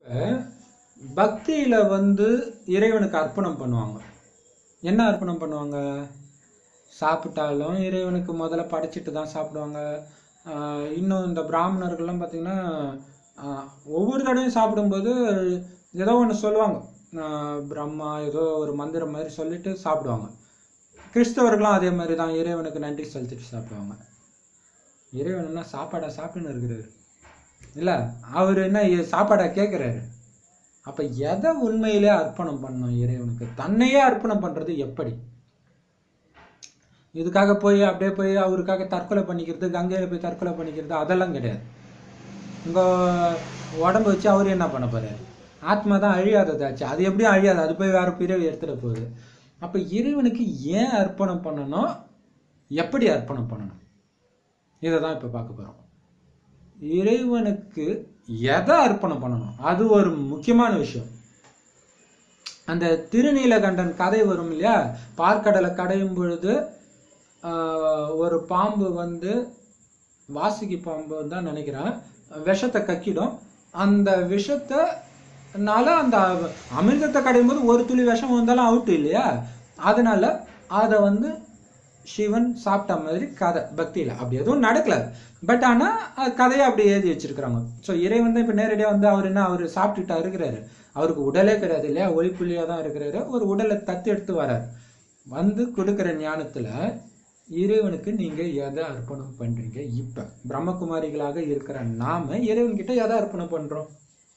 பக்தியில வந்து இறைவனுக்கு அர்ப்பணம் பண்ணுவாங்க என்ன அர்ப்பணம் பண்ணுவாங்க சாப்பிட்டாலும் இறைவனுக்கு முதல்ல படைச்சிட்டு தான் சாப்பிடுவாங்க ஆஹ் இன்னும் இந்த பிராமணர்கள்லாம் பார்த்தீங்கன்னா ஆஹ் ஒவ்வொரு தடவையும் சாப்பிடும்போது ஏதோ ஒன்று சொல்லுவாங்க ஆஹ் பிரம்மா ஏதோ ஒரு மந்திரம் மாதிரி சொல்லிட்டு சாப்பிடுவாங்க கிறிஸ்தவர்களும் அதே மாதிரி தான் இறைவனுக்கு நன்றி செலுத்திட்டு சாப்பிடுவாங்க இறைவன் என்ன சாப்பாடா சாப்பிட்டுன்னு இருக்கிறாரு இல்ல அவர் என்ன இ- சாப்பாடா கேட்குறாரு அப்ப எதை உண்மையிலே அர்ப்பணம் பண்ணணும் இறைவனுக்கு தன்னையே அர்ப்பணம் பண்றது எப்படி இதுக்காக போய் அப்படியே போய் அவருக்காக தற்கொலை பண்ணிக்கிறது கங்கையில போய் தற்கொலை பண்ணிக்கிறது அதெல்லாம் கிடையாது உங்க உடம்ப வச்சு அவர் என்ன பண்ண போறாரு ஆத்மா தான் அழியாததாச்சு அது எப்படியும் அழியாது அது போய் வேற பிறவி எடுத்துட போகுது அப்ப இறைவனுக்கு ஏன் அர்ப்பணம் பண்ணணும் எப்படி அர்ப்பணம் பண்ணணும் இதை தான் இப்ப பார்க்க போறோம் இறைவனுக்கு எதை அர்ப்பணம் பண்ணணும் அது ஒரு முக்கியமான விஷயம் அந்த திருநீலகண்டன் கதை வரும் இல்லையா பார்க்கடலை கடையும் பொழுது ஆஹ், ஒரு பாம்பு வந்து வாசுகி பாம்பு தான் நினைக்கிறேன் விஷத்தை கக்கிடும் அந்த விஷத்தைனால அந்த அமிர்தத்தை கடையும் போது ஒரு துளி விஷம் வந்தாலும் அவுட் இல்லையா அதனால அதை வந்து சிவன் சாப்பிட்ட மாதிரி கதை பக்தியில அப்படி எதுவும் நடக்கல பட் ஆனா அது கதையை அப்படி எழுதி வச்சிருக்கிறாங்க ஸோ இறைவன் தான் இப்போ நேரடியாக வந்து அவர் என்ன அவர் சாப்பிட்டுட்டா இருக்கிறாரு அவருக்கு உடலே கிடையாது இல்லையா ஒளிப்புள்ளியா தான் இருக்கிறாரு ஒரு உடலை தத்து எடுத்து வரார் வந்து கொடுக்குற ஞானத்துல இறைவனுக்கு நீங்க எதை அர்ப்பணம் பண்றீங்க இப்ப பிரம்மகுமாரிகளாக இருக்கிற நாம இறைவன்கிட்ட எதை அர்ப்பணம் பண்றோம்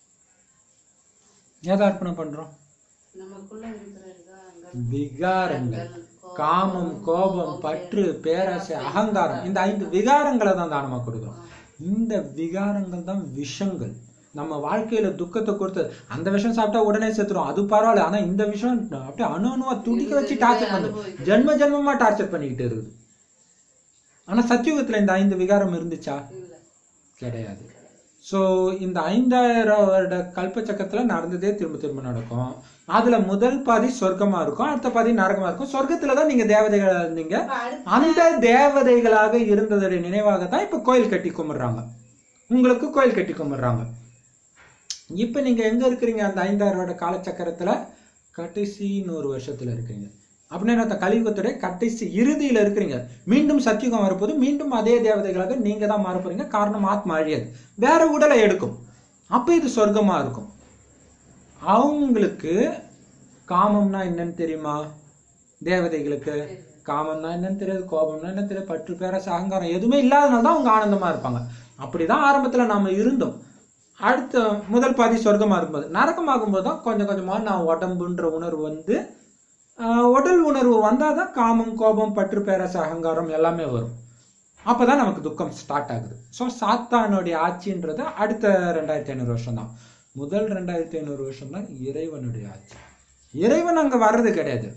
எதை அர்ப்பணம் பண்றோம் நமக்குள்ள இருக்கிற விகாரங்கள், விகாரங்கள் காமம் கோபம் பற்று பேராசை அகங்காரம் இந்த ஐந்து விகாரங்களை தான் தானமா கொடுக்குறோம் இந்த விகாரங்கள் தான் விஷங்கள் நம்ம வாழ்க்கையில துக்கத்தை கொடுத்து அந்த விஷம் சாப்பிட்டா உடனே செத்துரும் அது பரவாயில்ல ஆனா இந்த விஷம் அப்படியே அணு அணுவா துடிக்க வச்சு டார்ச்சர் பண்ணுது ஜென்ம ஜென்மமா டார்ச்சர் பண்ணிக்கிட்டு இருக்குது ஆனா சத்தியுகத்துல இந்த ஐந்து விகாரம் இருந்துச்சா இல்ல கிடையாது ஸோ இந்த ஐந்தாயிரம் வருட கல்பச்சக்கத்துல நடந்ததே திரும்ப திரும்ப நடக்கும் அதுல முதல் பாதி சொர்க்கமா இருக்கும் அடுத்த பாதி நரகமா இருக்கும் சொர்க்கத்துல தான் நீங்க தேவதைகளா இருந்தீங்க இப்ப அடுத்து அந்த தேவதைகளாக இருந்ததுடைய நினைவாக தான் இப்ப கோயில் கட்டி கும்பிடுறாங்க உங்களுக்கு கோயில் கட்டி கும்பிடுறாங்க இப்ப நீங்க எங்க இருக்கிறீங்க அந்த ஐந்தாயிரம் வருட காலச்சக்கரத்துல கடைசி நூறு வருஷத்துல இருக்கீங்க அப்படின்னா அந்த கலியுகத்துடைய கடைசி இறுதியில இருக்கிறீங்க மீண்டும் சத்தியுகம் வரப்போது மீண்டும் அதே தேவதைகளாக நீங்க தான் மாற போறீங்க காரணம் ஆத்மா அழியாது வேற உடலை எடுக்கும் அப்ப இது சொர்க்கமா இருக்கும் அவங்களுக்கு காமம்னா என்னன்னு தெரியுமா தேவதைகளுக்கு காமம்னா என்னன்னு தெரியாது கோபம்னா என்ன தெரியாது பற்று பேரசு அகங்காரம் எதுவுமே இல்லாதனால தான் அவங்க ஆனந்தமா இருப்பாங்க அப்படிதான் ஆரம்பத்துல நாம இருந்தோம் அடுத்த முதல் பாதி சொர்க்கமா இருக்கும்போது நரகமாகும் போது தான் கொஞ்சம் கொஞ்சமா நான் உடம்புன்ற உணர்வு வந்து ஆஹ், உடல் உணர்வு வந்தாதான் காமம் கோபம் பற்று பேரசு அகங்காரம் எல்லாமே வரும் அப்பதான் நமக்கு துக்கம் ஸ்டார்ட் ஆகுது ஸோ சாத்தானுடைய ஆட்சின்றது அடுத்த ரெண்டாயிரத்தி ஐநூறு வருஷம் தான் முதல் ரெண்டாயிரத்தி ஐநூறு வருஷம் தான் இறைவனுடைய ஆட்சி இறைவன் அங்க வர்றது கிடையாது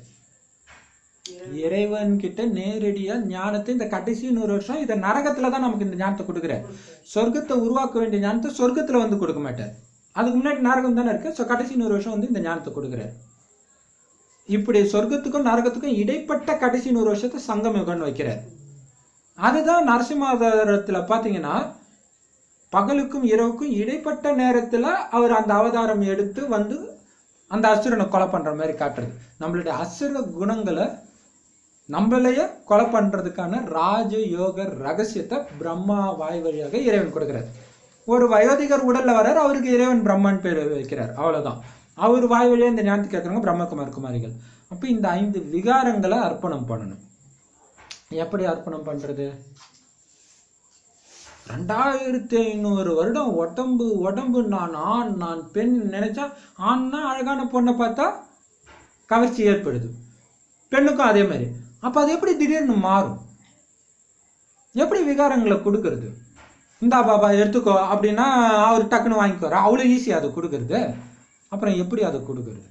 இறைவன் கிட்ட நேரடியா ஞானத்தை இந்த கடைசி நூறு வருஷம் இதை நரகத்துல தான் நமக்கு இந்த ஞானத்தை கொடுக்குறாரு சொர்க்கத்தை உருவாக்க வேண்டிய ஞானத்தை சொர்க்கத்துல வந்து கொடுக்க மாட்டார் அதுக்கு முன்னாடி நரகம் தானே இருக்கு ஸோ கடைசி நூறு வருஷம் வந்து இந்த ஞானத்தை கொடுக்குறாரு இப்படி சொர்க்கத்துக்கும் நரகத்துக்கும் இடைப்பட்ட கடைசி நூறு வருஷத்தை சங்கம் யுகம்னு வைக்கிறார் அதுதான் நரசிம்மாவதாரத்துல பாத்தீங்கன்னா பகலுக்கும் இரவுக்கும் இடைப்பட்ட நேரத்துல அவர் அந்த அவதாரம் எடுத்து வந்து அந்த அசுரனை கொலை பண்ற மாதிரி காட்டுறது நம்மளுடைய அசுர குணங்களை நம்மளையே கொலை பண்றதுக்கான ராஜ யோக ரகசியத்தை பிரம்மா வாய் வழியாக இறைவன் கொடுக்கிறார் ஒரு வயோதிகர் உடல்ல வர்றார் அவருக்கு இறைவன் பிரம்மன் பேர் வைக்கிறார் அவ்வளவுதான் அவர் வாய் வழியா இந்த ஞானத்தை கேட்கறவங்க பிரம்மகுமார் குமாரிகள் அப்ப இந்த ஐந்து விகாரங்களை அர்ப்பணம் பண்ணணும் எப்படி அர்ப்பணம் பண்றது ரெண்டாயிரத்தி ஐநூறு வருடம் உடம்பு உடம்பு நான் ஆண் நான் பெண் நினைச்சா ஆண்னா அழகான பொண்ணை பார்த்தா கவர்ச்சி ஏற்படுது பெண்ணுக்கும் அதே மாதிரி அப்ப அது எப்படி திடீர்னு மாறும் எப்படி விகாரங்களை கொடுக்கறது இந்தா பாபா எடுத்துக்கோ அப்படின்னா அவர் டக்குன்னு வாங்கிக்கோற அவ்வளோ ஈஸி அதை கொடுக்கறது அப்புறம் எப்படி அதை கொடுக்கறது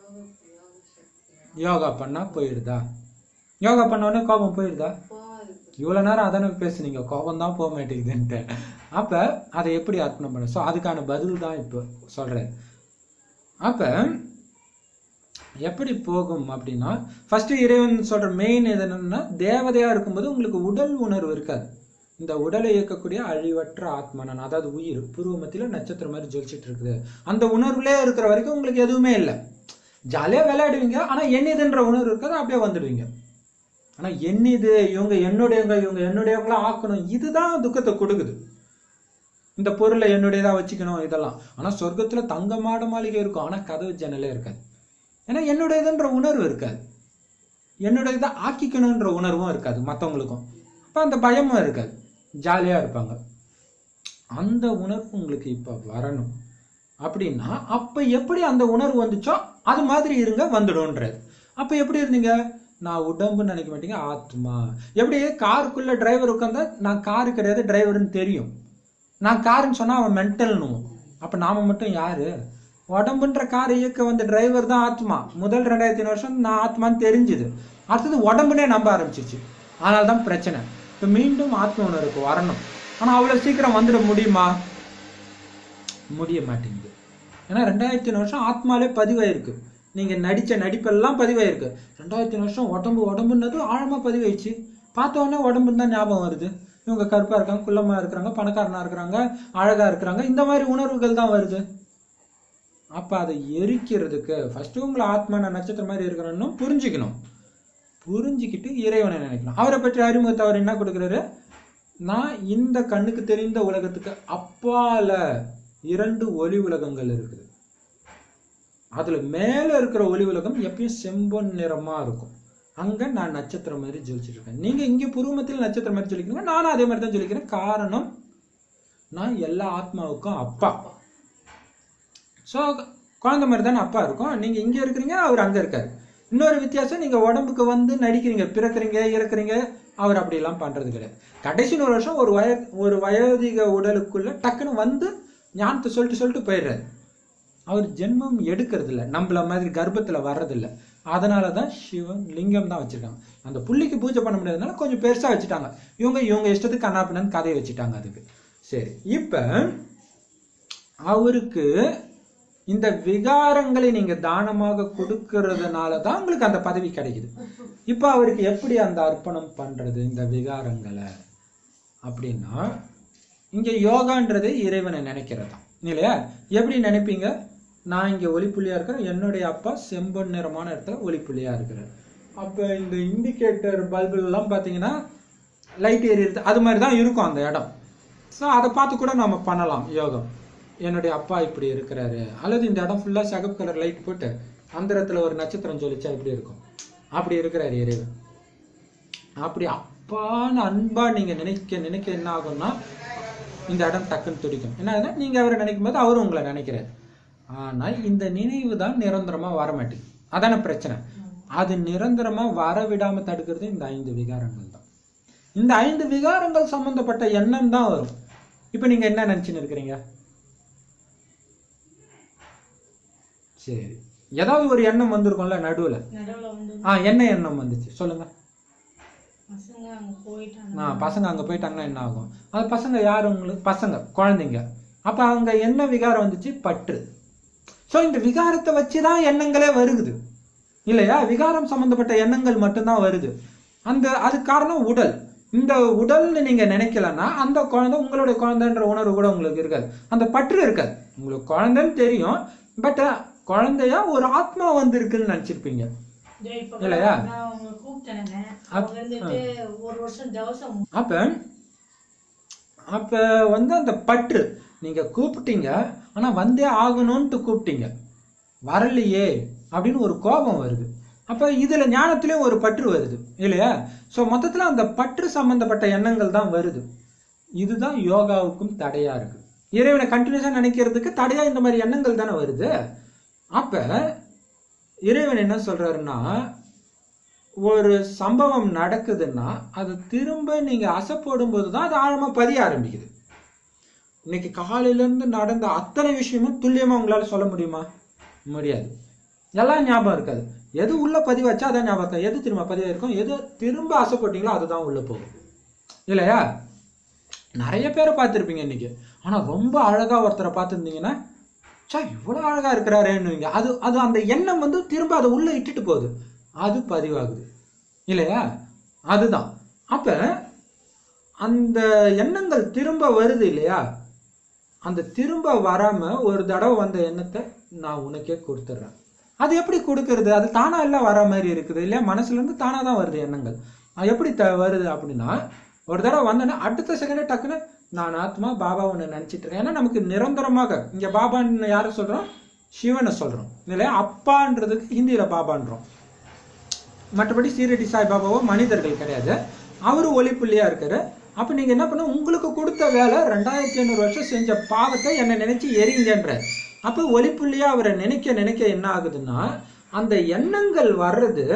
யோகா பண்ணா போயிடுதா யோகா பண்ண உடனே கோபம் போயிடுதா போகாது இவ்வளவு நேரம் அதானே பேசுனீங்க கோபம் தான் போக மாட்டேங்குதுன்ட்டு அப்ப அதை எப்படி அர்ப்பணம் பண்ண ஸோ அதுக்கான பதில் தான் இப்போ சொல்றேன் அப்ப எப்படி போகும் அப்படின்னா ஃபர்ஸ்ட் இறைவன் சொல்ற மெயின் எது என்னன்னா தேவதையா இருக்கும்போது உங்களுக்கு உடல் உணர்வு இருக்காது இந்த உடலை இயக்கக்கூடிய அழிவற்ற ஆத்மா நான் அதாவது உயிர் பூர்வ மத்தியில நட்சத்திரம் மாதிரி ஜொலிச்சிட்டு இருக்குது அந்த உணர்வுலே இருக்கிற வரைக்கும் உங்களுக்கு எதுவுமே இல்லை ஜாலியா விளையாடுவீங்க ஆனா என்னதுன்ற உணர்வு இருக்காது அப்படியே வந்துடுவீங்க ஆனா என்னது இவங்க என்னுடையவங்க இவங்க என்னுடையவங்களா ஆக்கணும் இதுதான் துக்கத்தை கொடுக்குது இந்த பொருளை என்னுடையதா வச்சுக்கணும் இதெல்லாம் ஆனா சொர்க்கத்துல தங்க மாட மாளிகை இருக்கும் ஆனா கதவு ஜன்னலே இருக்காது ஏன்னா என்னுடையதுன்ற உணர்வு இருக்காது என்னுடையதை ஆக்கிக்கணுன்ற உணர்வும் இருக்காது மற்றவங்களுக்கும் அப்போ அந்த பயமும் இருக்காது ஜாலியாக இருப்பாங்க அந்த உணர்வு உங்களுக்கு இப்போ வரணும் அப்படின்னா அப்போ எப்படி அந்த உணர்வு வந்துச்சோ அது மாதிரி இருங்க வந்துடும்ன்றது அப்போ எப்படி இருந்தீங்க நான் உடம்புன்னு நினைக்க மாட்டீங்க ஆத்மா எப்படி காருக்குள்ள டிரைவர் உட்காந்தா நான் காரு கிடையாது டிரைவர்னு தெரியும் நான் காருன்னு சொன்னா அவன் மென்டல்னும் அப்ப நாம மட்டும் யாரு உடம்புன்ற கார் இயக்க வந்த டிரைவர் தான் ஆத்மா முதல் ரெண்டாயிரத்தி வருஷம் நான் ஆத்மான்னு தெரிஞ்சுது அடுத்தது உடம்புனே நம்ப ஆரம்பிச்சிச்சு அதனால தான் பிரச்சனை இப்போ மீண்டும் ஆத்ம உணர்வுக்கு வரணும் ஆனா அவ்வளவு சீக்கிரம் வந்துட முடியுமா முடிய மாட்டேங்குது ஏன்னா ரெண்டாயிரத்தி வருஷம் ஆத்மாலே பதிவாயிருக்கு நீங்க நடிச்ச நடிப்பெல்லாம் பதிவாயிருக்கு ரெண்டாயிரத்தி வருஷம் உடம்பு உடம்புன்னது ஆழமா பதிவாயிடுச்சு பார்த்த உடனே உடம்புன்னு தான் ஞாபகம் வருது இவங்க கருப்பா இருக்காங்க குள்ளமா இருக்கிறாங்க பணக்காரனா இருக்கிறாங்க அழகா இருக்கிறாங்க இந்த மாதிரி உணர்வுகள் தான் வருது அப்ப அதை எரிக்கிறதுக்கு ஃபர்ஸ்ட் உங்களை ஆத்மா நான் நட்சத்திரம் மாதிரி இருக்கிறேன்னு புரிஞ்சுக்கணும் புரிஞ்சுக்கிட்டு இறைவனை நினைக்கணும் அவரை பற்றி அறிமுகத்தை அவர் என்ன கொடுக்குறாரு நான் இந்த கண்ணுக்கு தெரிந்த உலகத்துக்கு அப்பால இரண்டு ஒளி உலகங்கள் இருக்குது அதுல மேல இருக்கிற ஒளி உலகம் எப்பயும் செம்பொன் நிறமா இருக்கும் அங்க நான் நட்சத்திரம் மாதிரி ஜொலிச்சிட்டு இருக்கேன் நீங்க இங்க புருவமத்தில் நட்சத்திரம் மாதிரி ஜொலிக்கிறீங்க நானும் அதே மாதிரி தான் ஜொலிக்கிறேன் காரணம் நான் எல்லா ஆத்மாவுக்கும் அப்பா ஸோ குழந்தை மாதிரி தானே அப்பா இருக்கும் நீங்க இங்க இருக்கிறீங்க அவர் அங்க இருக்காரு இன்னொரு வித்தியாசம் நீங்க உடம்புக்கு வந்து நடிக்கிறீங்க பிறக்கிறீங்க இறக்குறீங்க அவர் அப்படிலாம் பண்றது கிடையாது கடைசி நூறு வருஷம் ஒரு வய ஒரு வயோதிக உடலுக்குள்ள டக்குன்னு வந்து ஞானத்தை சொல்லிட்டு சொல்லிட்டு போயிடுறாரு அவர் ஜென்மம் எடுக்கிறது இல்ல நம்மள மாதிரி கர்ப்பத்துல வர்றதில்ல அதனால தான் சிவன் லிங்கம் தான் வச்சிருக்காங்க அந்த புள்ளிக்கு பூஜை பண்ண முடியாதனால கொஞ்சம் பெருசா வச்சுட்டாங்க இவங்க இவங்க இஷ்டத்துக்கு கண்ணாப்பின்னு கதையை வச்சுட்டாங்க அதுக்கு சரி இப்ப அவருக்கு இந்த விகாரங்களை நீங்க தானமாக கொடுக்கறதுனால தான் உங்களுக்கு அந்த பதவி கிடைக்குது இப்ப அவருக்கு எப்படி அந்த அர்ப்பணம் பண்றது இந்த விகாரங்களை அப்படின்னா இங்க யோகான்றது இறைவனை நினைக்கிறதா இல்லையா எப்படி நினைப்பீங்க நான் இங்க ஒளிப்புள்ளியா இருக்கிறேன் என்னுடைய அப்பா செம்பொன் நிறமான இடத்துல ஒளிப்புள்ளியா இருக்கிறார் அப்ப இந்த இண்டிகேட்டர் பல்பு எல்லாம் பாத்தீங்கன்னா லைட் எரியுது அது மாதிரி தான் இருக்கும் அந்த இடம் ஸோ அதை பார்த்து கூட நம்ம பண்ணலாம் யோகம் என்னுடைய அப்பா இப்படி இருக்கிறாரு அல்லது இந்த இடம் ஃபுல்லாக சகப்பு கலர் லைட் போட்டு அந்த இடத்துல ஒரு நட்சத்திரம் ஜொலிச்சா இப்படி இருக்கும் அப்படி இருக்கிறாரு இறைவன் அப்படி அப்பான்னு அன்பா நீங்க நினைக்க நினைக்க என்ன ஆகும்னா இந்த இடம் டக்குன்னு துடிக்கும் என்ன நீங்க அவரை நினைக்கும் போது அவரும் உங்களை நினைக்கிறாரு ஆனா இந்த நினைவு தான் நிரந்தரமா வர மாட்டேங்குது அதான பிரச்சனை அது நிரந்தரமா வர விடாம தடுக்கிறது இந்த ஐந்து விகாரங்கள் தான் இந்த ஐந்து விகாரங்கள் சம்பந்தப்பட்ட எண்ணம் தான் வரும் இப்ப நீங்க என்ன நினைச்சுன்னு இருக்கிறீங்க சரி ஏதாவது ஒரு எண்ணம் வந்திருக்கும்ல நடுவுல நடுவுல வந்து ஆ என்ன எண்ணம் வந்துச்சு சொல்லுங்க பசங்க அங்க போயிட்டாங்க ஆ பசங்க அங்க போயிட்டாங்கன்னா என்ன ஆகும் அது பசங்க யார் உங்களுக்கு பசங்க குழந்தைங்க அப்ப அங்க என்ன விகாரம் வந்துச்சு பற்று சோ இந்த விகாரத்தை வச்சுதான் எண்ணங்களே வருகுது இல்லையா விகாரம் சம்பந்தப்பட்ட எண்ணங்கள் மட்டும்தான் வருது அந்த அது காரணம் உடல் இந்த உடல்னு நீங்க நினைக்கலன்னா அந்த குழந்தை உங்களுடைய குழந்தைன்ற உணர்வு கூட உங்களுக்கு இருக்காது அந்த பற்று இருக்காது உங்களுக்கு குழந்தைன்னு தெரியும் பட் குழந்தையா ஒரு ஆத்மா வந்து இருக்குன்னு நினைச்சிருப்பீங்க இதோ இப்ப இல்லையா? நான் அவங்க கூப்பிட்டேனுங்க அவங்க இருந்துட்டு ஒரு வருஷம் தவசம் அப்ப அப்ப வந்து அந்த பற்று நீங்க கூப்பிட்டீங்க ஆனா வந்தே ஆகணும்ட்டு கூப்பிட்டீங்க வரலையே அப்படின்னு ஒரு கோபம் வருது அப்ப இதுல ஞானத்திலயும் ஒரு பற்று வருது இல்லையா சோ மொத்தத்துல அந்த பற்று சம்பந்தப்பட்ட எண்ணங்கள் தான் வருது இதுதான் யோகாவுக்கும் தடையா இருக்கு இறைவனை கண்டினியூஸா நினைக்கிறதுக்கு தடையா இந்த மாதிரி எண்ணங்கள் தானே வருது அப்ப இறைவன் என்ன சொல்றாருன்னா ஒரு சம்பவம் நடக்குதுன்னா அது திரும்ப நீங்க அசை போடும்போது தான் அது ஆழமா பதிய ஆரம்பிக்குது இன்னைக்கு காலையில இருந்து நடந்த அத்தனை விஷயமும் துல்லியமா உங்களால சொல்ல முடியுமா முடியாது எல்லாம் ஞாபகம் இருக்காது எது உள்ள பதிவாச்சா அதான் ஞாபகம் இருக்காது. எது திரும்ப பதிவாயிருக்கும் எது திரும்ப ஆசை போட்டீங்களோ அதுதான் உள்ள போகும் இல்லையா நிறைய பேரை பார்த்துருப்பீங்க இன்னைக்கு ஆனா ரொம்ப அழகா ஒருத்தரை பார்த்துருந்தீங்கன்னா சா இவ்வளவு அழகா இருக்கிறாரேன்னுவீங்க அது அது அந்த எண்ணம் வந்து திரும்ப அதை உள்ள இட்டுட்டு போகுது அது பதிவாகுது இல்லையா அதுதான் அப்ப அந்த எண்ணங்கள் திரும்ப வருது இல்லையா அந்த திரும்ப வராம ஒரு தடவை வந்த எண்ணத்தை நான் உனக்கே கொடுத்துட்றேன் அது எப்படி கொடுக்கறது அது தானா எல்லாம் வர மாதிரி இருக்குது இல்லையா மனசுல இருந்து தானா தான் வருது எண்ணங்கள் அது எப்படி த வருது அப்படின்னா ஒரு தடவை வந்தோன்னா அடுத்த செகண்டே டக்குன்னு நான் ஆத்மா பாபா ஒன்று நினைச்சிட்டு இருக்கேன் ஏன்னா நமக்கு நிரந்தரமாக இங்க பாபான்னு யாரை சொல்றோம் சிவனை சொல்றோம் இல்லையா அப்பான்றதுக்கு ஹிந்தியில பாபான்றோம் மற்றபடி சீரடி சாய்பாபாவோ மனிதர்கள் கிடையாது அவரு ஒளிப்புள்ளியா இருக்காரு அப்ப நீங்க என்ன பண்ண உங்களுக்கு கொடுத்த வேலை ரெண்டாயிரத்தி ஐநூறு வருஷம் செஞ்ச பாவத்தை என்னை நினைச்சு எரிங்கன்ற அப்ப ஒளிப்புள்ளியா அவரை நினைக்க நினைக்க என்ன ஆகுதுன்னா அந்த எண்ணங்கள் வர்றது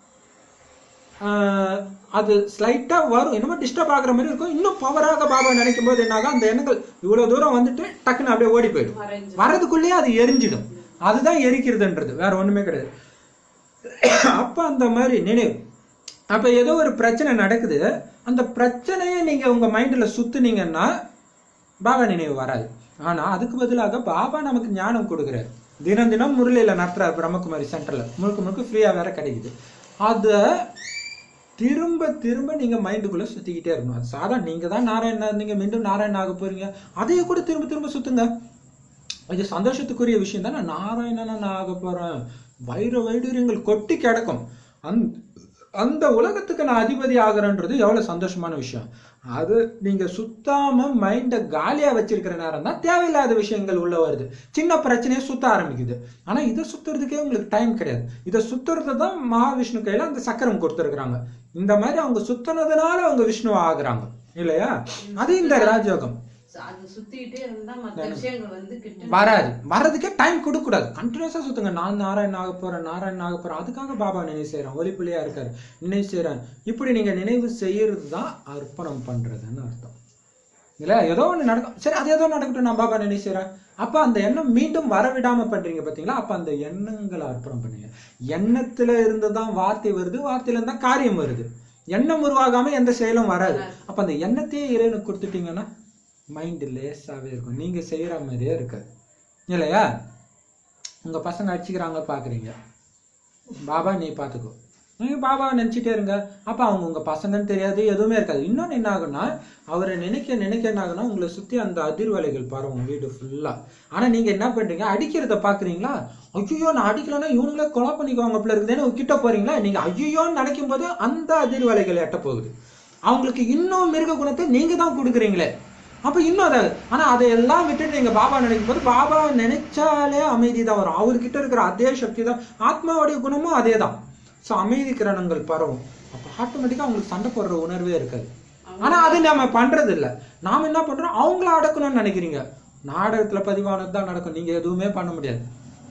ஆஹ், அது ஸ்லைட்டா வரும் என்னமோ டிஸ்டர்ப் ஆகுற மாதிரி இருக்கும் இன்னும் பவராக பாபா நினைக்கும் போது என்ன ஆகும் அந்த எண்ணங்கள் இவ்வளவு தூரம் வந்துட்டு டக்குன்னு அப்படியே ஓடி போயிடும் மறைஞ்சு வர்றதுக்குள்ளேயே அது எரிஞ்சிடும் அதுதான் எரிக்கிறதுன்றது வேற ஒண்ணுமே கிடையாது அப்ப அந்த மாதிரி நினைவு அப்ப ஏதோ ஒரு பிரச்சனை நடக்குது அந்த பிரச்சனையை நீங்க உங்க மைண்ட்ல சுத்துனீங்கன்னா பாபா நினைவு வராது ஆனா அதுக்கு பதிலாக பாபா நமக்கு ஞானம் கொடுக்குறாரு தினம் தினம் முரளியில நடத்துறாரு பிரம்மகுமாரி சென்டர்ல முழுக்க முழுக்க ஃப்ரீயா வேற கிடைக்குது அத திரும்ப திரும்ப நீங்க மைண்டுக்குள்ள சுத்திக்கிட்டே இருக்கணும் அது சாதாரண நீங்க தான் நாராயணா இருந்தீங்க மீண்டும் நாராயணன் ஆக போறீங்க அதையே கூட திரும்ப திரும்ப சுத்துங்க இது சந்தோஷத்துக்குரிய விஷயம் தான் நான் நாராயணனா நான் ஆக போறேன் வைர வைடூரியங்கள் கொட்டி கிடக்கும் அந்த அந்த உலகத்துக்கு நான் அதிபதி ஆகிறேன்றது எவ்வளவு சந்தோஷமான விஷயம் அது நீங்க சுத்தாம மைண்டை காலியா வச்சிருக்கிற நேரம் தான் தேவையில்லாத விஷயங்கள் உள்ள வருது சின்ன பிரச்சனையே சுத்த ஆரம்பிக்குது ஆனா இதை சுத்துறதுக்கே உங்களுக்கு டைம் கிடையாது இதை சுத்துறது தான் மகாவிஷ்ணு கையில அந்த சக்கரம் கொடுத்துருக்குறாங்க இந்த மாதிரி அவங்க சுத்தினதுனால அவங்க விஷ்ணு ஆகுறாங்க இல்லையா அது இந்த ராஜயோகம் அது சுத்திக்கிட்டே இருந்தா மத்த விஷயங்கள் வந்து கிட்ட வராது வர்றதுக்கே டைம் கொடுக்க கூடாது கண்டினியூஸா சுத்துங்க நான் நாராயணன் ஆக போறேன் நாராயணன் ஆக போறேன் அதுக்காக பாபா நினைவு செய்யறேன் ஒலிப்புள்ளியா இருக்காரு நினைவு செய்யறேன் இப்படி நீங்க நினைவு செய்யறது தான் அர்ப்பணம் பண்றதுன்னு அர்த்தம் இல்ல ஏதோ ஒண்ணு நடக்கும் சரி அது ஏதோ நடக்கட்டும் நான் பாபா நினைவு செய்யறேன் அப்ப அந்த எண்ணம் மீண்டும் வரவிடாம பண்றீங்க பாத்தீங்களா அப்ப அந்த எண்ணங்களை அர்ப்பணம் பண்ணுங்க எண்ணத்துல இருந்து தான் வார்த்தை வருது வார்த்தையில இருந்தா காரியம் வருது எண்ணம் உருவாகாம எந்த செயலும் வராது அப்ப அந்த எண்ணத்தையே இறைவனுக்கு கொடுத்துட்டீங்கன்னா மைண்ட் லேஸாவே இருக்கும் நீங்க செய்யற மாதிரியே இருக்காது இல்லையா உங்க பசங்க அடிச்சுக்கிறாங்க பாக்குறீங்க பாபா நீ பாத்துக்கோ நீங்க பாபா நினைச்சிட்டே இருங்க அப்ப அவங்க உங்க பசங்கன்னு தெரியாது எதுவுமே இருக்காது இன்னொன்னு என்ன ஆகும்னா அவரை நினைக்க நினைக்க என்ன ஆகும்னா உங்களை சுத்தி அந்த அதிர்வலைகள் பரவும் வீடு ஃபுல்லா ஆனா நீங்க என்ன பண்றீங்க அடிக்கிறத பாக்குறீங்களா ஐயோ நான் அடிக்கலன்னா இவனுங்களே கொலை பண்ணிக்குவாங்க பிள்ளை இருக்குதுன்னு கிட்ட போறீங்களா நீங்க ஐயோன்னு நினைக்கும் போது அந்த அதிர்வலைகள் எட்ட போகுது அவங்களுக்கு இன்னும் மிருக குணத்தை நீங்க தான் கொடுக்குறீங்களே அப்ப இன்னும் அதை ஆனா அதையெல்லாம் விட்டுட்டு நீங்க பாபா நினைக்கும் போது பாபா நினைச்சாலே அமைதி தான் வரும் அவர்கிட்ட இருக்கிற அதே சக்தி தான் ஆத்மாவுடைய குணமும் அதே தான் ஸோ அமைதி கிரணங்கள் பரவும் அப்ப ஆட்டோமேட்டிக்கா அவங்களுக்கு சண்டை போடுற உணர்வே இருக்காது ஆனா அது நாம பண்றது இல்ல நாம என்ன பண்றோம் அவங்கள அடக்கணும்னு நினைக்கிறீங்க நாடகத்துல பதிவானது தான் நடக்கும் நீங்க எதுவுமே பண்ண முடியாது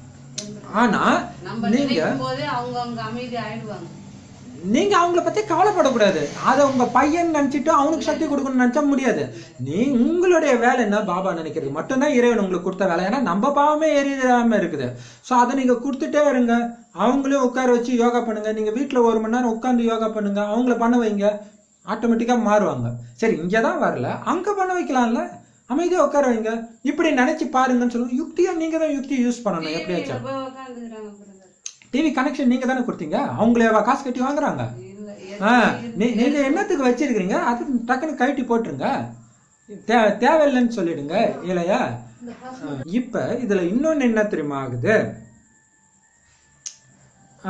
ஆனா நம்ம நீங்க நினைக்கும் போதே அவங்க அவங்க அமைதி ஆயிடுவாங்க நீங்க அவங்கள பத்தி கவலைப்படக்கூடாது அதை உங்க பையன் நினைச்சிட்டு அவனுக்கு சக்தி கொடுக்கணும்னு நினைச்சா முடியாது நீ உங்களுடைய வேலை என்ன பாபா நினைக்கிறது மட்டும்தான் இறைவன் உங்களுக்கு கொடுத்த வேலை ஏன்னா நம்ம பாவமே எரியாம இருக்குது ஸோ அதை நீங்க கொடுத்துட்டே இருங்க அவங்களையும் உட்கார வச்சு யோகா பண்ணுங்க நீங்க வீட்டுல ஒரு மணி நேரம் உட்காந்து யோகா பண்ணுங்க அவங்கள பண்ண வைங்க ஆட்டோமேட்டிக்கா மாறுவாங்க சரி இங்க தான் வரல அங்க பண்ண வைக்கலாம்ல அமைதியா உட்கார வைங்க இப்படி நினைச்சு பாருங்கன்னு சொல்லுவோம் யுக்தியா நீங்க தான் யுக்தி யூஸ் பண்ணணும் எப்படியாச்சும் போய் உட்காந்துக்கிறாங்க பிரதர் டிவி கனெக்ஷன் நீங்க தானே கொடுத்தீங்க அவங்களே காசு கட்டி வாங்குறாங்க இல்ல ஆ, நீ- நீங்க என்னத்துக்கு வச்சிருக்கீங்க அது டக்குன்னு கழட்டி போட்டுருங்க தே- தேவையில்லைன்னு சொல்லிடுங்க இல்லையா இந்த பசு ஆ, இப்ப இதுல இன்னொன்னு என்ன தெரியுமா ஆகுது ஆ,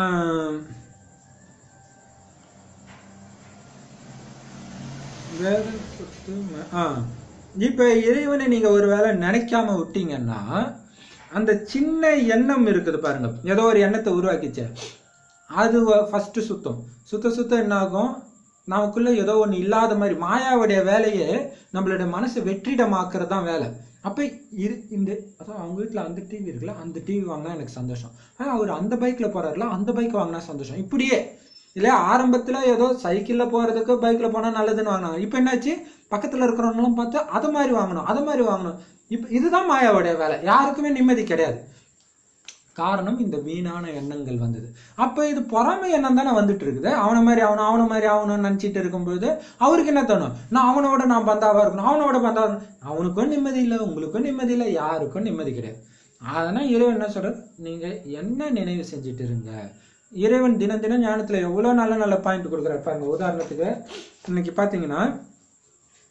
வேற சொத்து ம- ஆ, இப்ப இறைவனை நீங்க ஒருவேளை நினைக்காம விட்டீங்கன்னா அந்த சின்ன எண்ணம் இருக்குது பாருங்க ஏதோ ஒரு எண்ணத்தை உருவாக்கிச்சு அது ஃபர்ஸ்ட் சுத்தம் சுத்த சுத்த என்ன ஆகும் நமக்குள்ள ஏதோ ஒண்ணு இல்லாத மாதிரி மாயாவுடைய வேலையே நம்மளுடைய மனசை வெற்றிடமாக்குறது தான் வேலை அப்ப இரு இந்த அதான் அவங்க வீட்ல அந்த டிவி இருக்குல்ல அந்த டிவி வாங்கினா எனக்கு சந்தோஷம் ஆனா அவர் அந்த பைக்ல போறாருல அந்த பைக் வாங்கினா சந்தோஷம் இப்படியே இல்லையா ஆரம்பத்துல ஏதோ சைக்கிள்ல போறதுக்கு பைக்ல போனா நல்லதுன்னு வாங்கினாங்க இப்ப என்னாச்சு பக்கத்துல இருக்கிறவங்களும் பார்த்து அது மாதிரி வாங்கணும் அது மாதிரி வாங்கணும் இப்ப இதுதான் மாயாவுடைய வேலை யாருக்குமே நிம்மதி கிடையாது காரணம் இந்த வீணான எண்ணங்கள் வந்தது அப்ப இது பொறாமை எண்ணம் தானே வந்துட்டு இருக்குது அவனை மாதிரி அவன அவன மாதிரி அவனும் நினைச்சிட்டு இருக்கும்போது அவருக்கு என்ன தோணும் நான் அவனோட நான் பந்தாவா இருக்கணும் அவனோட பந்தாவா இருக்கணும். அவனுக்கும் நிம்மதி இல்லை உங்களுக்கும் நிம்மதி இல்லை யாருக்கும் நிம்மதி கிடையாது அதனால் இறைவன் என்ன சொல்றாரு நீங்க என்ன நினைவு செஞ்சுட்டு இருங்க இறைவன் தினம் தினம் ஞானத்துல எவ்வளவு நல்ல நல்ல பாயிண்ட் கொடுக்குறாரு பாருங்க உதாரணத்துக்கு இன்னைக்கு பாத்தீங்கன்னா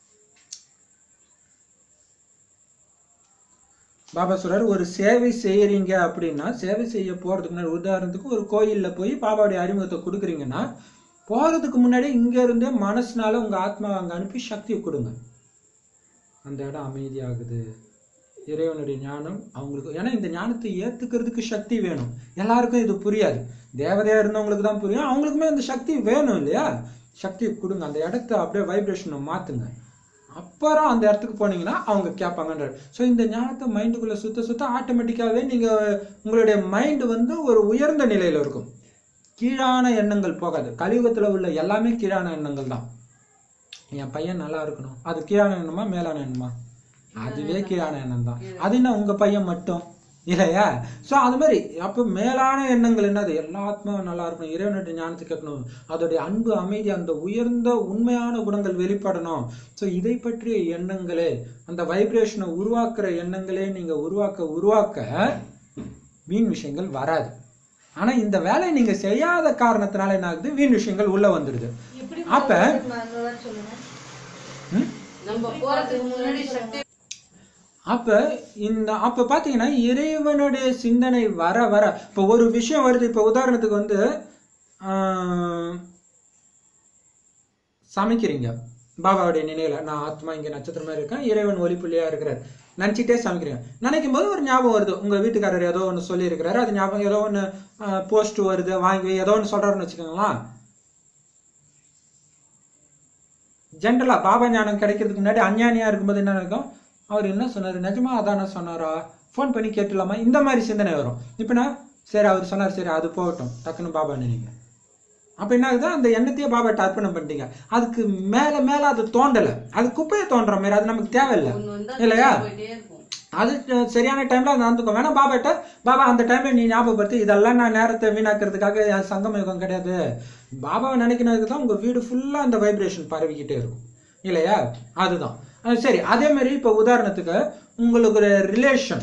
பாபா சொல்றாரு ஒரு சேவை செய்யறீங்க அப்படின்னா சேவை செய்ய போறதுக்கு முன்னாடி உதாரணத்துக்கு ஒரு கோயில்ல போய் பாபாவுடைய அறிமுகத்தை கொடுக்குறீங்கன்னா போறதுக்கு முன்னாடி இங்க இருந்தே மனசுனால உங்க ஆத்மாவை அங்க அனுப்பி சக்தியை கொடுங்க அந்த இடம் அமைதியாகுது இறைவனுடைய ஞானம் அவங்களுக்கு ஏன்னா இந்த ஞானத்தை ஏத்துக்கிறதுக்கு சக்தி வேணும் எல்லாருக்கும் இது புரியாது தேவதையா இருந்தவங்களுக்கு தான் புரியும் அவங்களுக்குமே அந்த சக்தி வேணும் இல்லையா சக்தி கொடுங்க அந்த இடத்த அப்படியே வைப்ரேஷனை மாத்துங்க அப்புறம் அந்த இடத்துக்கு போனீங்கன்னா அவங்க கேட்பாங்கன்றார் ஸோ இந்த ஞானத்தை மைண்டுக்குள்ள சுத்த சுத்த ஆட்டோமேட்டிக்காவே நீங்க உங்களுடைய மைண்ட் வந்து ஒரு உயர்ந்த நிலையில இருக்கும் கீழான எண்ணங்கள் போகாது கலியுகத்துல உள்ள எல்லாமே கீழான எண்ணங்கள் தான் என் பையன் நல்லா இருக்கணும் அது கீழான எண்ணமா மேலான எண்ணமா அதுவே கீழான எண்ணம் தான் அது என்ன உங்க பையன் மட்டும் இல்லையா சோ அது மாதிரி அப்போ மேலான எண்ணங்கள் என்னது எல்லா ஆத்மாவும் நல்லா இருக்கணும் இறைவனுடைய ஞானத்தை கேட்கணும் அதோடைய அன்பு அமைதி அந்த உயர்ந்த உண்மையான குணங்கள் வெளிப்படணும் சோ இதை பற்றிய எண்ணங்களே அந்த வைப்ரேஷனை உருவாக்குற எண்ணங்களே நீங்க உருவாக்க உருவாக்க வீண் விஷயங்கள் வராது ஆனா இந்த வேலையை நீங்க செய்யாத காரணத்தினால என்ன ஆகுது வீண் விஷயங்கள் உள்ள வந்துடுது எப்படி அப்ப சொல்லுங்க ம்? நம்ம போறதுக்கு முன்னாடி சக்தி அப்ப இந்த அப்ப பாத்தீங்கன்னா இறைவனுடைய சிந்தனை வர வர இப்ப ஒரு விஷயம் வருது இப்ப உதாரணத்துக்கு வந்து ஆஹ், சமைக்கிறீங்க பாபாவுடைய நினைவுல நான் ஆத்மா இங்க நட்சத்திரம் மாதிரி இருக்கேன் இறைவன் ஒளிப்புள்ளியா இருக்கிறார் நினைச்சிட்டே சமைக்கிறீங்க நினைக்கும் போது ஒரு ஞாபகம் வருது உங்க வீட்டுக்காரர் ஏதோ ஒன்று சொல்லி இருக்கிறாரு அது ஞாபகம் ஏதோ ஒன்று போஸ்ட் வருது வாங்கி வை, ஏதோ ஒன்று சொல்றாருன்னு வச்சுக்கோங்களேன் ஜென்ரலா பாபா ஞானம் கிடைக்கிறதுக்கு முன்னாடி அஞ்ஞானியா இருக்கும்போது என்ன நடக்கும் அவர் என்ன சொன்னாரு நிஜமா அதான சொன்னாரா ஃபோன் பண்ணி கேட்டுலாமா இந்த மாதிரி சிந்தனை வரும் இப்போ நான் சரி அவர் சொன்னார் சரி அது போகட்டும் டக்குன்னு பாபா நினைங்க அப்ப என்ன ஆகுது அந்த எண்ணத்தையே பாபாட்ட அர்ப்பணம் பண்ணிட்டீங்க அதுக்கு மேல மேல அது தோண்டல அது குப்பையை தோன்ற மாதிரி அது நமக்கு தேவையில்லை ஒண்ணு வந்தா இல்லையா? போயிட்டே இருக்கும் அது அஹ், சரியான டைம்ல அது நடந்துக்கும் வேணா பாபாட்ட பாபா அந்த டைம்ல நீ ஞாபகப்படுத்தி இதெல்லாம் நான் நேரத்தை வீணாக்கிறதுக்காக என் சங்கம யுகம் கிடையாது பாபாவை நினைக்கிறதுக்கு தான் உங்க வீடு ஃபுல்லா அந்த வைப்ரேஷன் பரவிக்கிட்டே இருக்கும் இல்லையா அதுதான் அஹ், சரி அதே மாதிரி இப்ப உதாரணத்துக்கு உங்களுக்கு ஒரு ரிலேஷன்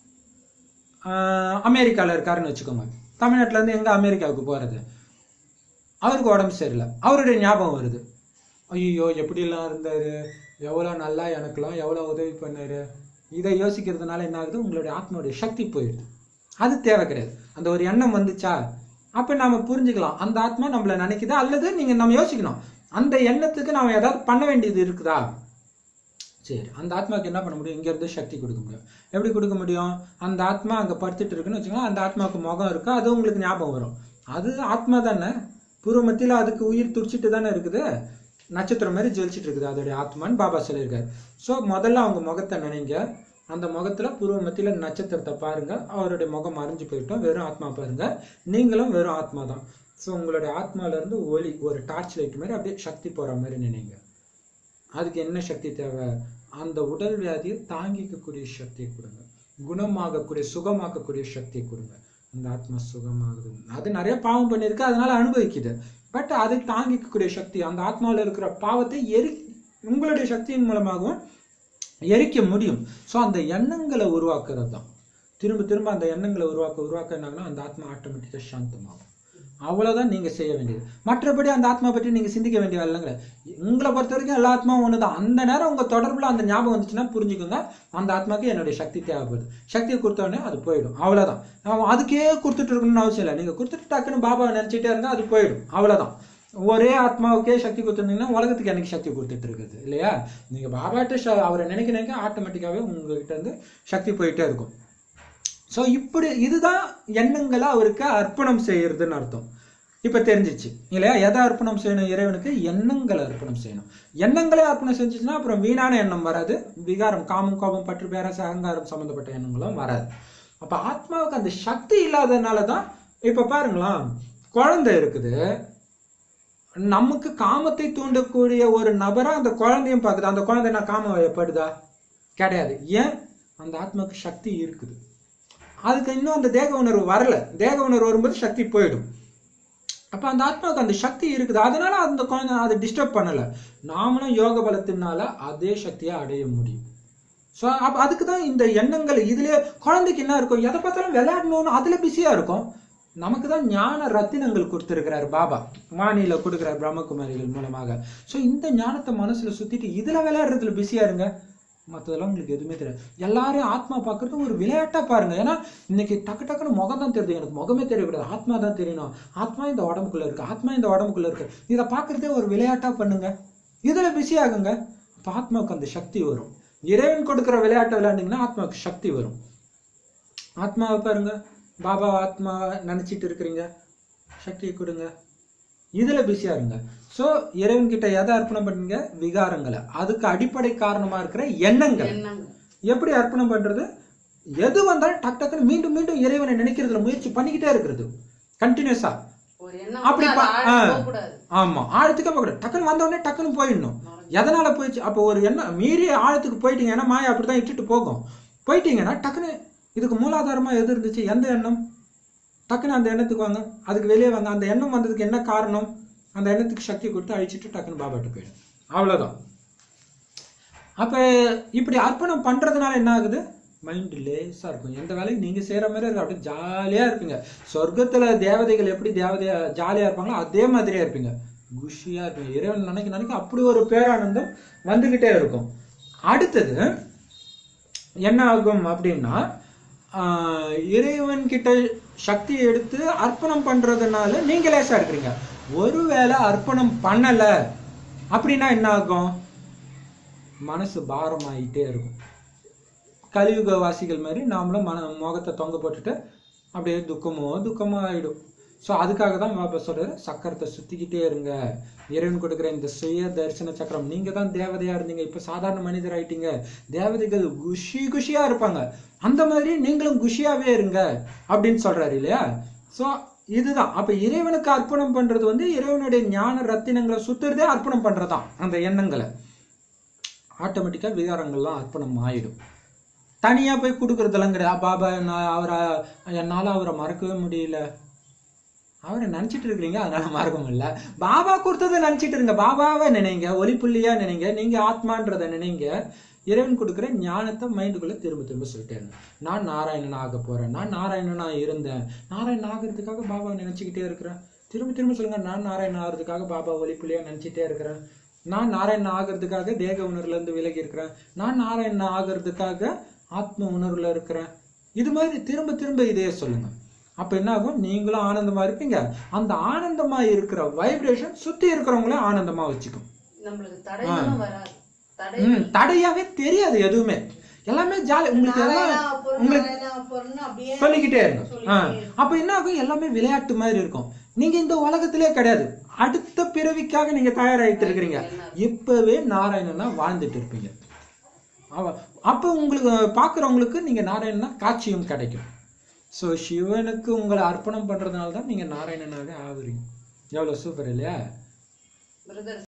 அமெரிக்கால இருக்காருன்னு வச்சுக்கோங்க தமிழ்நாட்டுல இருந்து எங்க அமெரிக்காவுக்கு போறது அவருக்கு உடம்பு சரியில்லை அவருடைய ஞாபகம் வருது ஐயோ எப்படிலாம் இருந்தாரு எவ்வளோ நல்லா எனக்கெல்லாம் எவ்வளோ உதவி பண்ணாரு இதை யோசிக்கிறதுனால என்ன ஆகுது உங்களுடைய ஆத்மாவுடைய சக்தி போயிடுது அது தேவை கிடையாது அந்த ஒரு எண்ணம் வந்துச்சா அப்போ நாம புரிஞ்சுக்கலாம் அந்த ஆத்மா நம்மள நினைக்குதா அல்லது நீங்க நம்ம யோசிக்கணும் அந்த எண்ணத்துக்கு நாம ஏதாவது பண்ண வேண்டியது இருக்குதா சரி அந்த ஆத்மாவுக்கு என்ன பண்ண முடியும் இங்க இருந்து சக்தி கொடுக்க முடியும் எப்படி கொடுக்க முடியும் அந்த ஆத்மா அங்க படுத்துட்டு இருக்குன்னு வச்சுக்கோங்க அந்த ஆத்மாவுக்கு முகம் இருக்கு அது உங்களுக்கு ஞாபகம் வரும் அது ஆத்மா தானே பூர்வ மத்தியில அதுக்கு உயிர் துடிச்சிட்டு தானே இருக்குது நட்சத்திரம் மாதிரி ஜொலிச்சிட்டு இருக்குது அதோடைய ஆத்மான்னு பாபா சொல்லியிருக்காரு ஸோ முதல்ல அவங்க முகத்தை நினைங்க அந்த முகத்துல பூர்வ மத்தியில நட்சத்திரத்தை பாருங்க அவருடைய முகம் மறைஞ்சு போயிட்டோம் வெறும் ஆத்மா பாருங்க நீங்களும் வெறும் ஆத்மா தான் ஸோ உங்களுடைய ஆத்மால இருந்து ஒளி ஒரு டார்ச் லைட் மாதிரி அப்படியே சக்தி போற மாதிரி நினைங்க அதுக்கு என்ன சக்தி தேவை அந்த உடல் வியாதியை தாங்கிக்கக்கூடிய சக்தியை கொடுங்க குணமாகக்கூடிய சுகமாக்கக்கூடிய சக்தியை கொடுங்க அந்த ஆத்மா சுகமாகுது அது நிறைய பாவம் பண்ணியிருக்கு அதனால அனுபவிக்குது பட் அதை தாங்கிக்கக்கூடிய சக்தி அந்த ஆத்மாவில் இருக்கிற பாவத்தை எரி உங்களுடைய சக்தியின் மூலமாகவும் எரிக்க முடியும் ஸோ அந்த எண்ணங்களை உருவாக்குறது தான் திரும்ப திரும்ப அந்த எண்ணங்களை உருவாக்க உருவாக்க என்னாங்கன்னா அந்த ஆத்மா ஆட்டோமேட்டிக்காக சாந்தமாகும் அவ்வளவுதான் நீங்க செய்ய வேண்டியது மற்றபடி அந்த ஆத்மா பற்றி நீங்க சிந்திக்க வேண்டிய இல்லைங்க உங்களை பொறுத்த வரைக்கும் எல்லா ஆத்மாவும் ஒண்ணுதான் அந்த நேரம் உங்க தொடர்புல அந்த ஞாபகம் வந்துச்சுன்னா புரிஞ்சுக்கோங்க அந்த ஆத்மாக்கு என்னுடைய சக்தி தேவைப்படுது சக்தியை கொடுத்த உடனே அது போயிடும் அவ்வளவுதான் அவன் அதுக்கே கொடுத்துட்டு இருக்கணும்னு அவசியம் இல்லை நீங்க கொடுத்துட்டு டக்குன்னு பாபாவை நினைச்சிட்டே இருந்தா அது போயிடும் அவ்வளவுதான் ஒரே ஆத்மாவுக்கே சக்தி கொடுத்துருந்தீங்கன்னா உலகத்துக்கு எனக்கு சக்தி கொடுத்துட்டு இருக்குது இல்லையா நீங்க பாபாட்ட ச- அவரை நினைக்க நினைக்க ஆட்டோமேட்டிக்காவே உங்ககிட்ட இருந்து சக்தி போயிட்டே இருக்கும் ஸோ இப்படி இதுதான் எண்ணங்களை அவருக்கு அர்ப்பணம் செய்யறதுன்னு அர்த்தம் இப்ப தெரிஞ்சிச்சு இல்லையா எதை அர்ப்பணம் செய்யணும் இறைவனுக்கு எண்ணங்களை அர்ப்பணம் செய்யணும் எண்ணங்களே அர்ப்பணம் செஞ்சுச்சுன்னா அப்புறம் வீணான எண்ணம் வராது விகாரம் காமம் கோபம் பற்று பேரச அகங்காரம் சம்பந்தப்பட்ட எண்ணங்களும் வராது அப்ப ஆத்மாவுக்கு அந்த சக்தி இல்லாததுனால தான் இப்ப பாருங்களேன் குழந்தை இருக்குது நமக்கு காமத்தை தூண்டக்கூடிய ஒரு நபரா அந்த குழந்தையும் பார்க்குது அந்த குழந்தை என்ன காமம் வயப்படுதா கிடையாது ஏன் அந்த ஆத்மாவுக்கு சக்தி இருக்குது அதுக்கு இன்னும் அந்த தேக உணர்வு வரல தேக உணர்வு வரும்போது சக்தி போயிடும் அப்ப அந்த ஆத்மாவுக்கு அந்த சக்தி இருக்குது அதனால அந்த குழந்தை அதை டிஸ்டர்ப் பண்ணல நாமளும் யோக பலத்தினால அதே சக்தியை அடைய முடியும் ஸோ அப்ப அதுக்கு தான் இந்த எண்ணங்கள் இதுலயே குழந்தைக்கு என்ன இருக்கும் எதை பார்த்தாலும் விளையாடணும்னு அதுல பிஸியா இருக்கும் நமக்கு தான் ஞான ரத்தினங்கள் கொடுத்திருக்கிறார் பாபா வாணியில கொடுக்கிறார் பிரம்மகுமாரிகள் மூலமாக ஸோ இந்த ஞானத்தை மனசுல சுத்திட்டு இதுல விளையாடுறதுல பிஸியா இருங்க மற்றதெல்லாம் உங்களுக்கு எதுவுமே தெரியாது எல்லாரும் ஆத்மா பார்க்கறது ஒரு விளையாட்டா பாருங்க ஏன்னா இன்னைக்கு டக்கு டக்குன்னு முகம் தான் தெரியுது எனக்கு முகமே தெரியக்கூடாது ஆத்மா தான் தெரியணும் ஆத்மா இந்த உடம்புக்குள்ள இருக்கு ஆத்மா இந்த உடம்புக்குள்ள இருக்கு இதை பார்க்கறதே ஒரு விளையாட்டா பண்ணுங்க இதுல பிஸி ஆகுங்க அப்ப ஆத்மாவுக்கு அந்த சக்தி வரும் இறைவன் கொடுக்குற விளையாட்டை விளையாண்டிங்கன்னா ஆத்மாவுக்கு சக்தி வரும் ஆத்மாவை பாருங்க பாபா ஆத்மாவை நினைச்சிட்டு இருக்கிறீங்க சக்தியை கொடுங்க இதுல பிஸியா இருங்க சோ இறைவன் கிட்ட எதை அர்ப்பணம் பண்ணுங்க விகாரங்களை அதுக்கு அடிப்படை காரணமா இருக்கிற எண்ணங்கள் எண்ணங்க எப்படி அர்ப்பணம் பண்றது எது வந்தாலும் டக் டக்குன்னு மீண்டும் மீண்டும் இறைவனை நினைக்கிறதுல முயற்சி பண்ணிக்கிட்டே இருக்கிறது கண்டினியூஸா ஒரு எண்ணம் அப்படி வந்து பா- அது ஆ. ஆழம் போகக்கூடாது ஆமா ஆழத்துக்கு போகக்கூடாது டக்குன்னு வந்த உடனே டக்குன்னு போயிடணும் எதனால போயிடுச்சு அப்போ ஒரு எண்ணம் மீறி ஆழத்துக்கு போயிட்டீங்கன்னா மாயா அப்படிதான் இட்டுட்டு போகும் போயிட்டீங்கன்னா டக்குன்னு இதுக்கு மூலாதாரமா எது இருந்துச்சு எந்த எண்ணம் டக்குன்னு அந்த எண்ணத்துக்கு வாங்க அதுக்கு வெளியே வாங்க அந்த எண்ணம் வந்ததுக்கு என்ன காரணம் அந்த எண்ணத்துக்கு சக்தி கொடுத்து அழிச்சிட்டு டக்குன்னு பாபாட்ட போயிடும் அவ்வளவுதான் அப்ப இப்படி அர்ப்பணம் பண்றதுனால என்ன ஆகுது மைண்ட் லேசா இருக்கும் எந்த வேலையும் நீங்க செய்யற மாதிரி இருக்கு அப்படியே ஜாலியா இருப்பீங்க சொர்க்கத்துல தேவதைகள் எப்படி தேவதையா ஜாலியா இருப்பாங்களோ அதே மாதிரியா இருப்பீங்க குஷியா இருப்பீங்க இறைவன் நினைக்க நினைக்க அப்படி ஒரு பேரானந்தம் வந்துகிட்டே இருக்கும் அடுத்தது என்ன ஆகும் அப்படின்னா ஆஹ், இறைவன் கிட்ட சக்தியை எடுத்து அர்ப்பணம் பண்றதுனால நீங்க லேசா இருக்கிறீங்க ஒருவேளை அர்ப்பணம் பண்ணல அப்படின்னா என்ன ஆகும் மனசு பாரமாயிட்டே இருக்கும் கலியுக வாசிகள் மாதிரி நாமளும் மன முகத்தை தொங்க போட்டுட்டு அப்படியே துக்கமோ துக்கமோ ஆயிடும் ஸோ அதுக்காக தான் பாபா சொல்றாரு சக்கரத்தை சுத்திக்கிட்டே இருங்க இறைவன் கொடுக்குற இந்த சுய தரிசன சக்கரம் நீங்க தான் தேவதையா இருந்தீங்க இப்ப சாதாரண மனிதர் ஆயிட்டீங்க தேவதைகள் குஷி குஷியா இருப்பாங்க அந்த மாதிரி நீங்களும் குஷியாவே இருங்க அப்படின்னு சொல்றாரு இல்லையா ஸோ இதுதான் அப்ப இறைவனுக்கு அர்ப்பணம் பண்றது வந்து இறைவனுடைய ஞான ரத்தினங்களை சுத்துறதே அர்ப்பணம் பண்றதுதான் அந்த எண்ணங்களை ஆட்டோமேட்டிக்காக விகாரங்கள்லாம் அர்ப்பணம் ஆயிடும் தனியாக போய் கொடுக்குறதெல்லாம் கிடையாது பாபா நான் அவரை என்னால் அவரை மறக்கவே முடியல அவரை நினச்சிட்டு இருக்கிறீங்க அதனால மறக்க முடியல பாபா கொடுத்ததை நினச்சிட்டு இருங்க பாபாவை நினைங்க ஒளிப்புள்ளியா நினைங்க நீங்க ஆத்மான்றதை நினைங்க இறைவன் கொடுக்குற ஞானத்தை மைண்டுக்குள்ள திரும்ப திரும்ப சொல்லிட்டே இருங்க நான் நாராயணன் ஆக போறேன் நான் நாராயணனா இருந்தேன் நாராயணன் ஆகிறதுக்காக பாபா நினைச்சுக்கிட்டே இருக்கிறேன் திரும்ப திரும்ப சொல்லுங்க நான் நாராயணன் ஆகிறதுக்காக பாபா ஒளிப்புள்ளியா நினைச்சிட்டே இருக்கிறேன் நான் நாராயணன் ஆகிறதுக்காக தேக உணர்வுல இருந்து விலகி இருக்கிறேன் நான் நாராயணன் ஆகிறதுக்காக ஆத்ம உணர்வுல இருக்கிறேன் இது மாதிரி திரும்ப திரும்ப இதே சொல்லுங்க அப்ப என்ன ஆகும் நீங்களும் ஆனந்தமா இருப்பீங்க அந்த ஆனந்தமா இருக்கிற வைப்ரேஷன் சுத்தி இருக்கிறவங்களே ஆனந்தமா வச்சுக்கும் நம்மளுக்கு தடைகளும் வராது தடை ம், தடையாவே தெரியாது எதுவுமே எல்லாமே ஜாலி உங்களுக்கு எல்லாம் நாராயணா பொருள், உங்களுக்கு நாராயணா பொருள்னு அப்படியே சொல்லிக்கிட்டே இருங்க ஆ. சொல்லிக்கிட்டே இருங்க. அப்ப என்ன ஆகும் எல்லாமே விளையாட்டு மாதிரி இருக்கும் நீங்க இந்த உலகத்திலே கிடையாது அடுத்த பிறவிக்காக நீங்க தயாராகிட்டு இருக்கிறீங்க இப்பவே நாராயணனா வாழ்ந்துட்டு இருப்பீங்க அவ- அப்ப உங்களுக்கு பாக்குறவங்களுக்கு நீங்க நாராயணனா காட்சியும் கிடைக்கும் சோ சிவனுக்கு உங்களை அர்ப்பணம் பண்றதுனால தான் நீங்க நாராயணனாவே ஆகுறீங்க எவ்வளவு சூப்பர் இல்லையா பிரதர்